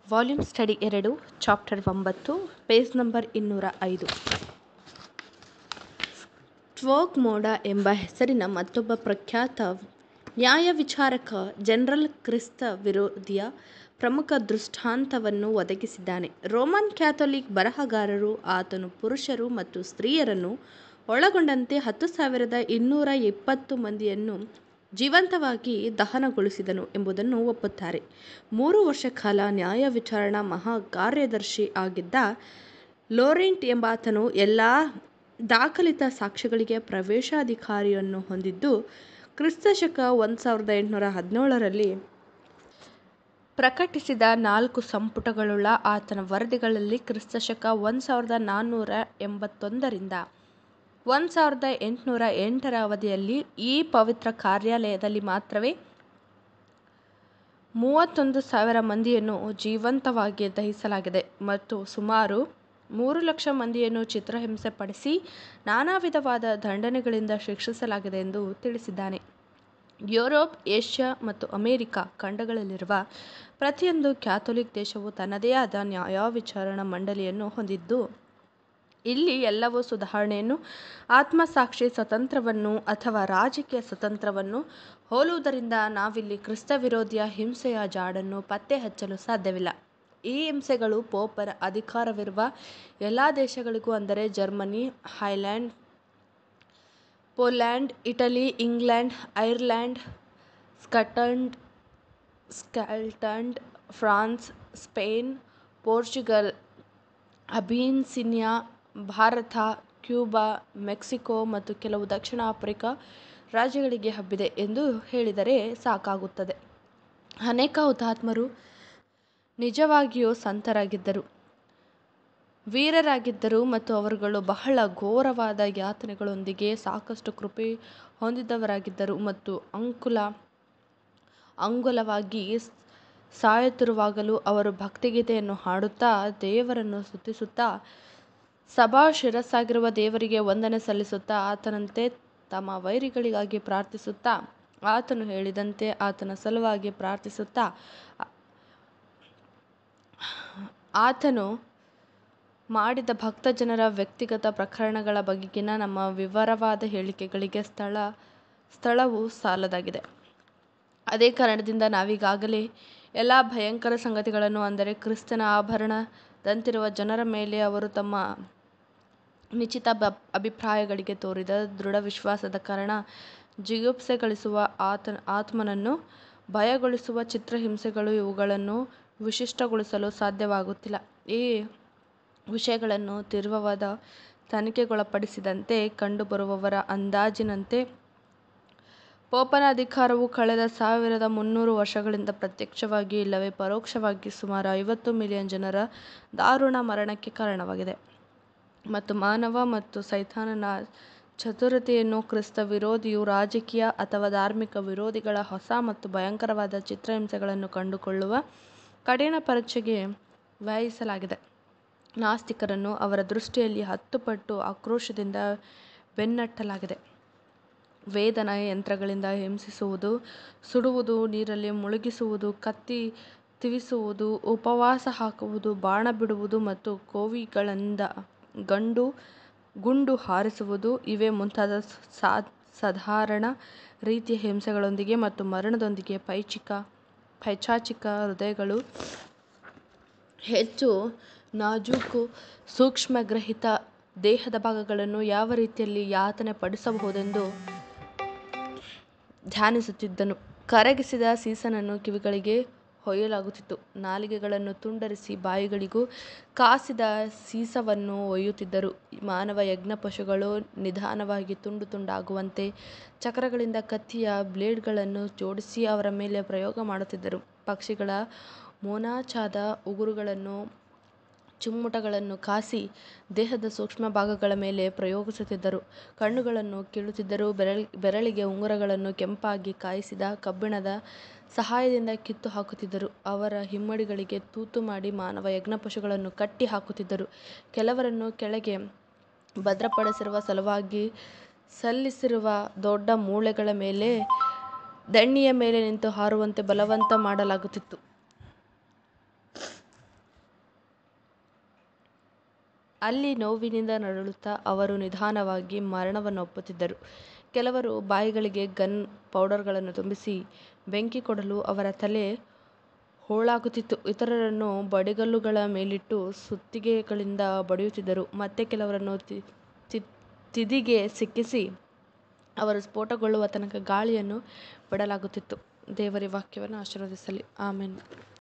Volume study ಎರಡು chapter ಒಂಬತ್ತು page number ಇನ್ನೂರ ಐದು ಟ್ವೋಕ್ ಮೋಡ ಎಂಬ ಹೆಸರಿನ ಮತ್ತೊಬ್ಬ ಪ್ರಖ್ಯಾತ ನ್ಯಾಯವಿಚಾರಕ ಜನರಲ್ ಕ್ರಿಸ್ತ ವಿರೋಧಿಯ ಪ್ರಮುಖ ದೃಷ್ಟಾಂತವನ್ನು ಒದಗಿಸಿದ್ದಾನೆ. ರೋಮನ್ ಕ್ಯಾಥೋಲಿಕ್ ಬರಹಗಾರರು ಆತನು ಪುರುಷರು ಮತ್ತು ಸ್ತ್ರೀಯರನ್ನು ಒಳಗೊಂಡಂತೆ ಹತ್ತು ಸಾವಿರದ ಇನ್ನೂರ ಇಪ್ಪತ್ತು ಮಂದಿಯನ್ನು ಜೀವಂತವಾಗಿ ದಹನಗೊಳಿಸಿದನು ಎಂಬುದನ್ನು ಒಪ್ಪುತ್ತಾರೆ. ಮೂರು ವರ್ಷ ಕಾಲ ನ್ಯಾಯವಿಚಾರಣಾ ಮಹಾಕಾರ್ಯದರ್ಶಿ ಆಗಿದ್ದ ಲೊರೆಂಟ್ ಎಂಬಾತನು ಎಲ್ಲಾ ದಾಖಲಿತ ಸಾಕ್ಷ್ಯಗಳಿಗೆ ಪ್ರವೇಶಾಧಿಕಾರವನ್ನು ಹೊಂದಿದ್ದು, ಕ್ರಿಸ್ತ ಶಕ ಒಂದು ಸಾವಿರದ ಎಂಟುನೂರ ಹದಿನೇಳರಲ್ಲಿ ಪ್ರಕಟಿಸಿದ ನಾಲ್ಕು ಸಂಪುಟಗಳುಳ್ಳ ಆತನ ವರದಿಗಳಲ್ಲಿ ಕ್ರಿಸ್ತ ಶಕ ಒಂದು ಸಾವಿರದ ನಾನ್ನೂರ ಎಂಬತ್ತೊಂದರಿಂದ ಒಂದು ಸಾವಿರದ ಎಂಟುನೂರ ಎಂಟರ ಅವಧಿಯಲ್ಲಿ ಈ ಪವಿತ್ರ ಕಾರ್ಯಾಲಯದಲ್ಲಿ ಮಾತ್ರವೇ ಮೂವತ್ತೊಂದು ಸಾವಿರ ಮಂದಿಯನ್ನು ಜೀವಂತವಾಗಿ ದಹಿಸಲಾಗಿದೆ ಮತ್ತು ಸುಮಾರು ಮೂರು ಲಕ್ಷ ಮಂದಿಯನ್ನು ಚಿತ್ರಹಿಂಸೆ ಪಡಿಸಿ ನಾನಾ ವಿಧವಾದ ದಂಡನೆಗಳಿಂದ ಶಿಕ್ಷಿಸಲಾಗಿದೆ ಎಂದು ತಿಳಿಸಿದ್ದಾನೆ. ಯುರೋಪ್, ಏಷ್ಯಾ ಮತ್ತು ಅಮೆರಿಕ ಖಂಡಗಳಲ್ಲಿರುವ ಪ್ರತಿಯೊಂದು ಕ್ಯಾಥೋಲಿಕ್ ದೇಶವೂ ತನ್ನದೇ ಆದ ನ್ಯಾಯವಿಚಾರಣಾ ಮಂಡಳಿಯನ್ನು ಹೊಂದಿದ್ದು, ಇಲ್ಲಿ ಎಲ್ಲವೂ ಸುಧಾರಣೆಯನ್ನು, ಆತ್ಮಸಾಕ್ಷಿ ಸ್ವಾತಂತ್ರ್ಯವನ್ನು ಅಥವಾ ರಾಜಕೀಯ ಸ್ವಾತಂತ್ರ್ಯವನ್ನು ಹೋಲುವುದರಿಂದ ನಾವಿಲ್ಲಿ ಕ್ರಿಸ್ತವಿರೋಧಿಯ ಹಿಂಸೆಯ ಜಾಡನ್ನು ಪತ್ತೆಹಚ್ಚಲು ಸಾಧ್ಯವಿಲ್ಲ. ಈ ಹಿಂಸೆಗಳು ಪೋಪರ ಅಧಿಕಾರವಿರುವ ಎಲ್ಲಾ ದೇಶಗಳಿಗೂ ಅಂದರೆ Germany, Holland, Poland, Italy, England, Ireland, Scotland, France, Spain, Portugal, Abyssinia, Bharat, Cuba, Mexico ಮತ್ತು ಕೆಲವು ದಕ್ಷಿಣ ಆಫ್ರಿಕಾ ರಾಜ್ಯಗಳಿಗೆ ಹಬ್ಬಿದೆ ಎಂದು ಹೇಳಿದರೆ ಸಾಕಾಗುತ್ತದೆ. ಅನೇಕ ಹುತಾತ್ಮರು ನಿಜವಾಗಿಯೂ ಸಂತರಾಗಿದ್ದರು, ವೀರರಾಗಿದ್ದರು ಮತ್ತು ಅವರುಗಳು ಬಹಳ ಘೋರವಾದ ಯಾತನೆಗಳೊಂದಿಗೆ ಸಾಕಷ್ಟು ಕೃಪೆ ಹೊಂದಿದವರಾಗಿದ್ದರು ಮತ್ತು ಅಲ್ಲಂಗುಲವಾಗಿ ಸಾಯುತ್ತಿರುವಾಗಲೂ ಅವರು ಭಕ್ತಿಗೀತೆಯನ್ನು ಹಾಡುತ್ತಾ ದೇವರನ್ನು ಸ್ತುತಿಸುತ್ತಾ ಸಭಾ ಶಿರಸ್ಸಾಗಿರುವ ದೇವರಿಗೆ ವಂದನೆ ಸಲ್ಲಿಸುತ್ತಾ ಆತನಂತೆ ತಮ್ಮ ವೈರಿಗಳಿಗಾಗಿ ಪ್ರಾರ್ಥಿಸುತ್ತಾ ಆತನು ಹೇಳಿದಂತೆ ಆತನ ಸಲುವಾಗಿ ಪ್ರಾರ್ಥಿಸುತ್ತಾ ಆತನು ಮಾಡಿದ ಭಕ್ತಜನರ ವ್ಯಕ್ತಿಗತ ಪ್ರಕರಣಗಳ ಬಗೆಗಿನ ನಮ್ಮ ವಿವರವಾದ ಹೇಳಿಕೆಗಳಿಗೆ ಸ್ಥಳವು ಸಾಲದಾಗಿದೆ. ಅದೇ ಕಾರಣದಿಂದ ನಾವೀಗಾಗಲೇ ಎಲ್ಲಾ ಭಯಂಕರ ಸಂಗತಿಗಳನ್ನು ಅಂದರೆ ಕ್ರಿಸ್ತನ ಆಭರಣದಂತಿರುವ ಜನರ ಮೇಲೆ ಅವರು ತಮ್ಮ ನಿಶ್ಚಿತ ಅಭಿಪ್ರಾಯಗಳಿಗೆ ತೋರಿದ ದೃಢವಿಶ್ವಾಸದ ಕಾರಣ ಜಿಗುಪ್ಸೆಗೊಳಿಸುವ ಆತ್ಮನನ್ನು ಭಯಗೊಳಿಸುವ ಚಿತ್ರಹಿಂಸೆಗಳು ಇವುಗಳನ್ನು ವಿಶಿಷ್ಟಗೊಳಿಸಲು ಸಾಧ್ಯವಾಗುತ್ತಿಲ್ಲ. ಈ ವಿಷಯಗಳನ್ನು ತೀವ್ರವಾದ ತನಿಖೆಗೊಳಪಡಿಸಿದಂತೆ ಕಂಡುಬರುವವರ ಅಂದಾಜಿನಂತೆ ಪೋಪನ ಅಧಿಕಾರವು ಕಳೆದ ಸಾವಿರದ ಮುನ್ನೂರು ವರ್ಷಗಳಿಂದ ಪ್ರತ್ಯಕ್ಷವಾಗಿ ಇಲ್ಲವೇ ಪರೋಕ್ಷವಾಗಿ ಸುಮಾರು ಐವತ್ತು ಮಿಲಿಯನ್ ಜನರ ದಾರುಣ ಮರಣಕ್ಕೆ ಕಾರಣವಾಗಿದೆ ಮತ್ತು ಮಾನವ ಮತ್ತು ಸೈತಾನನ ಚತುರತೆಯನ್ನು ಕ್ರಿಸ್ತ ವಿರೋಧಿಯು ರಾಜಕೀಯ ಅಥವಾ ಧಾರ್ಮಿಕ ವಿರೋಧಿಗಳ ಹೊಸ ಮತ್ತು ಭಯಂಕರವಾದ ಚಿತ್ರಹಿಂಸೆಗಳನ್ನು ಕಂಡುಕೊಳ್ಳುವ ಕಠಿಣ ಪರೀಕ್ಷೆಗೆ ವ್ಯಯಿಸಲಾಗಿದೆ. ನಾಸ್ತಿಕರನ್ನು ಅವರ ದೃಷ್ಟಿಯಲ್ಲಿ ಹತ್ತು ಪಟ್ಟು ಆಕ್ರೋಶದಿಂದ ಬೆನ್ನಟ್ಟಲಾಗಿದೆ. ವೇದನಾ ಯಂತ್ರಗಳಿಂದ ಹಿಂಸಿಸುವುದು, ಸುಡುವುದು, ನೀರಲ್ಲಿ ಮುಳುಗಿಸುವುದು, ಕತ್ತಿ ತಿವಿಸುವುದು, ಉಪವಾಸ ಹಾಕುವುದು, ಬಾಣ ಬಿಡುವುದು ಮತ್ತು ಕೋವಿಗಳಿಂದ ಗುಂಡು ಹಾರಿಸುವುದು ಇವೇ ಮುಂತಾದ ಸಾಧಾರಣ ರೀತಿಯ ಹಿಂಸೆಗಳೊಂದಿಗೆ ಮತ್ತು ಮರಣದೊಂದಿಗೆ ಪೈಶಾಚಿಕ ಹೃದಯಗಳು ಹೆಚ್ಚು ನಾಜೂಕು ಸೂಕ್ಷ್ಮಗ್ರಹಿತ ದೇಹದ ಭಾಗಗಳನ್ನು ಯಾವ ರೀತಿಯಲ್ಲಿ ಯಾತನೆ ಪಡಿಸಬಹುದೆಂದು ಧ್ಯಾನಿಸುತ್ತಿದ್ದನು. ಕರಗಿಸಿದ ಸೀಸನನ್ನು ಕಿವಿಗಳಿಗೆ ಹೊಯ್ಯಲಾಗುತ್ತಿತ್ತು, ನಾಲಿಗೆಗಳನ್ನು ತುಂಡರಿಸಿ ಬಾಯಿಗಳಿಗೂ ಕಾಸಿದ ಸೀಸವನ್ನು ಒಯ್ಯುತ್ತಿದ್ದರು. ಮಾನವ ಯಜ್ಞಪಶುಗಳು ನಿಧಾನವಾಗಿ ತುಂಡು ತುಂಡಾಗುವಂತೆ ಚಕ್ರಗಳಿಂದ ಕತ್ತಿಯ ಬ್ಲೇಡ್ಗಳನ್ನು ಜೋಡಿಸಿ ಅವರ ಮೇಲೆ ಪ್ರಯೋಗ ಮಾಡುತ್ತಿದ್ದರು. ಪಕ್ಷಿಗಳ ಮೊನಚಾದ ಉಗುರುಗಳನ್ನೂ ಚಿಮ್ಮುಟಗಳನ್ನೂ ಕಾಸಿ ದೇಹದ ಸೂಕ್ಷ್ಮಭಾಗಗಳ ಮೇಲೆ ಪ್ರಯೋಗಿಸುತ್ತಿದ್ದರು. ಕಣ್ಣುಗಳನ್ನು ಕೀಳುತ್ತಿದ್ದರು, ಬೆರಳಿಗೆ ಉಂಗುರಗಳನ್ನು ಕೆಂಪಾಗಿ ಕಾಯಿಸಿದ ಕಬ್ಬಿಣದ ಸಹಾಯದಿಂದ ಕಿತ್ತು ಹಾಕುತ್ತಿದ್ದರು. ಅವರ ಹಿಮ್ಮಡಿಗಳಿಗೆ ತೂತು ಮಾಡಿ ಮಾನವ ಯಜ್ಞಪಶುಗಳನ್ನು ಕಟ್ಟಿ ಹಾಕುತ್ತಿದ್ದರು. ಕೆಲವರನ್ನು ಕೆಳಗೆ ಭದ್ರಪಡಿಸುವ ಸಲುವಾಗಿ ಸಲ್ಲಿಸಿರುವ ದೊಡ್ಡ ಮೂಳೆಗಳ ಮೇಲೆ ದೆಣ್ಣೆಯ ಮೇಲೆ ನಿಂತು ಹಾರುವಂತೆ ಬಲವಂತ ಮಾಡಲಾಗುತ್ತಿತ್ತು. ಅಲ್ಲಿ ನೋವಿನಿಂದ ನರಳುತ್ತಾ ಅವರು ನಿಧಾನವಾಗಿ ಮರಣವನ್ನು ಒಪ್ಪುತ್ತಿದ್ದರು. ಕೆಲವರು ಬಾಯಿಗಳಿಗೆ ಗನ್ ಪೌಡರ್ಗಳನ್ನು ತುಂಬಿಸಿ ಬೆಂಕಿ ಕೊಡಲು ಅವರ ತಲೆ ಹೋಳಾಗುತ್ತಿತ್ತು. ಇತರರನ್ನು ಬಡಿಗಲ್ಲುಗಳ ಮೇಲಿಟ್ಟು ಸುತ್ತಿಗೆಗಳಿಂದ ಬಡಿಯುತ್ತಿದ್ದರು. ಮತ್ತೆ ಕೆಲವರನ್ನು ತಿದಿಗೆ ಸಿಕ್ಕಿಸಿ ಅವರು ಸ್ಫೋಟಗೊಳ್ಳುವ ತನಕ ಗಾಳಿಯನ್ನು ಬಿಡಲಾಗುತ್ತಿತ್ತು. ದೇವರ ವಾಕ್ಯವನ್ನು ಆಶೀರ್ವದಿಸಲಿ. ಆಮೆನ್.